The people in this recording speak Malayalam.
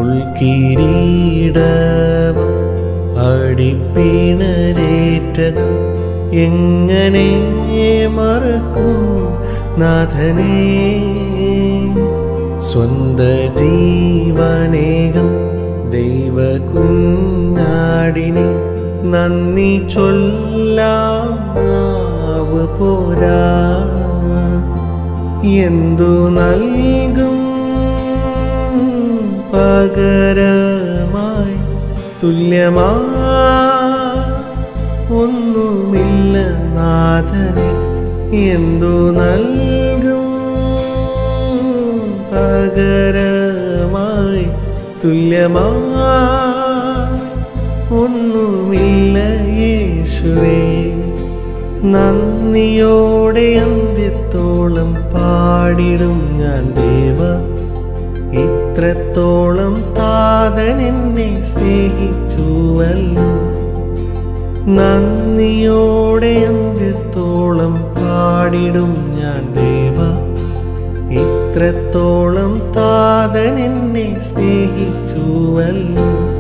മുൾക്കിരീടവും അടിപ്പിണരേറ്റതും എങ്ങനെ മറക്കും നാഥനേ സ്വന്ത ജീവനേകം ദൈവ കുഞ്ഞാടിനെ നന്ദി ചൊല്ലാം നാവ് പോരാ എന്തു നൽകും പകരമായി തുല്യമാ ഒന്നുമില്ല നാഥനെ എന്തു നൽകും പകരമായി തുല്യമായി ഒന്നുമില്ല യേശുവേ നന്ദിയോടെ അന്ത്യത്തോളം പാടിടും ഞാൻ ദേവ ഇത്രത്തോളം താതൻ എന്നെ സ്നേഹിച്ചുവല്ലോ നന്ദിയോടെ അന്ത്യത്തോളം പാടിടും ഞാൻ ദേവ ഇത്രത്തോളം താതൻ എന്നെ സ്നേഹിച്ചുവല്ലോ